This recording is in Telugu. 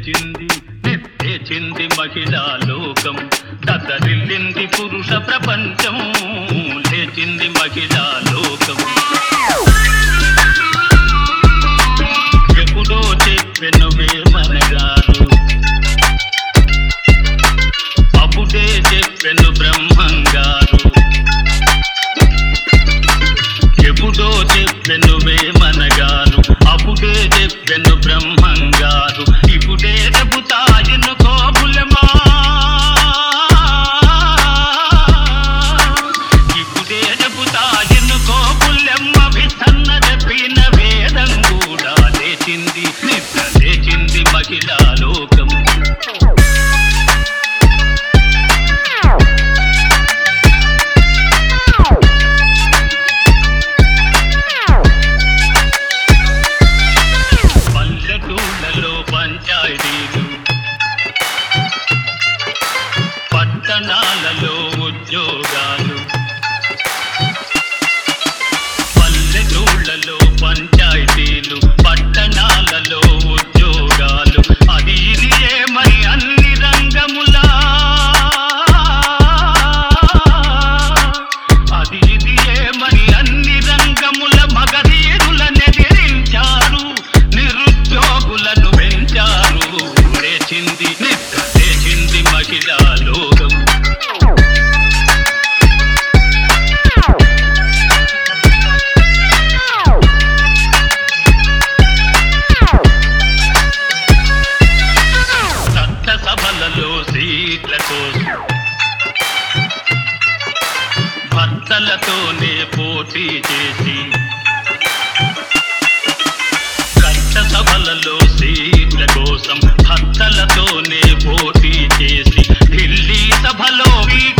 లేచింది లేచింది మహిళా లోకం దద్దరిల్లింది పురుష ప్రపంచం లేచింది మహిళా లోకం ఎప్పుడో చెప్పెను వేమనగారు అప్పుడే చెప్పెను బ్రహ్మంగారు ఎప్పుడో చెప్పెను వేమనగారు అప్పుడే చెప్పెను బ్రహ్మంగారు ఇప్పుడే చెబుతాయను కోపులమా ఇప్పుడే చెబుతాయను కోపులమ్మ విసన్న చెప్పిన వేదం కూడా లేచింది నిద్ర లేచింది మహిళా లోకం పల్లెటూళ్ళలో పంచాయతీలు పట్టణాలలో ఉద్యోగాలు పల్లెటూళ్ళలో పంచాయతీలు పట్టణాలలో ఉద్యోగాలు అది ఇది ఏమని అన్ని రంగములా అది ఇది ఏమని అన్ని రంగముల మగధీరుల నెదిరించారు నిరుద్యోగులను పెంచారు లేచింది నిద్ర లేచింది మహిళా లోకం చట్టసభలలో సీట్ల కోసం భర్తలతోనే పోటీ చేసి చట్టసభలలో సీట్ల కోసం భర్తలతోనే పోటీ చేసి ఢిల్లీ సభలో ఈ